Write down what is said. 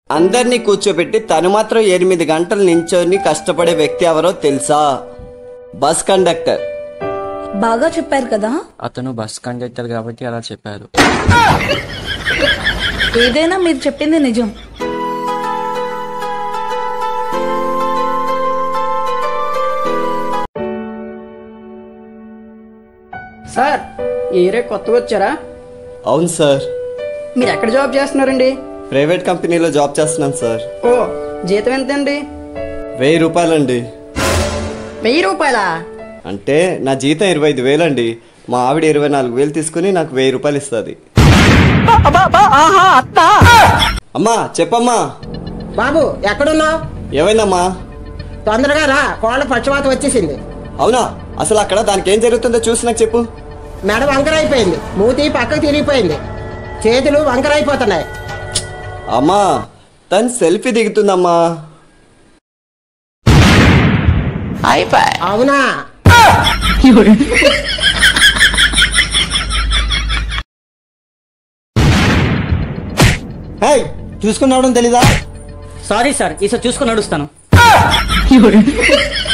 అందరినీ కూర్చోబెట్టి తను మాత్రం ఎనిమిది గంటలు నించొని కష్టపడే వ్యక్తి ఎవరో తెలుసా బస్ కండక్టర్ బాగా చెప్పారు కదా అతను బస్ కండక్టర్ కాబట్టి అలా చెప్పారు ఏదైనా మీరు చెప్పింది నిజం సార్ ఈ ఏరియా కొత్తగా వచ్చారా అవును సార్ మీరు ఎక్కడ జాబ్ చేస్తున్నారండి ప్రైవేట్ కంపెనీలో జాబ్ చేస్తున్నాను సార్ ఓ జీతం ఎంతండి వెయ్యి రూపాయలండి వెయ్యి రూపాయలా అంటే నా జీతం ఇరవై ఐదు వేలండి మా ఆవిడ ఇరవై నాలుగు వేలు తీసుకుని నాకు వెయ్యి రూపాయలు ఇస్తుంది అమ్మా చెప్పమ్మా బాబు ఎక్కడున్నావు ఏమైందమ్మా తొందరగా రా కోళ్ళ పక్షవాతం వచ్చేసింది అవునా అసలు అక్కడ దానికి ఏం జరుగుతుందో చూసి నాకు చెప్పు మెడ వంకరైపోయింది మూతి పక్కకు తిరిగిపోయింది చేతులు వంకరైపోతున్నాయి అమ్మా తను సెల్ఫీ దిగుతుందమ్మా అవునా హే చూసుకుని రావడం తెలీదా సారీ సార్ ఈసారి చూసుకొని నడుస్తాను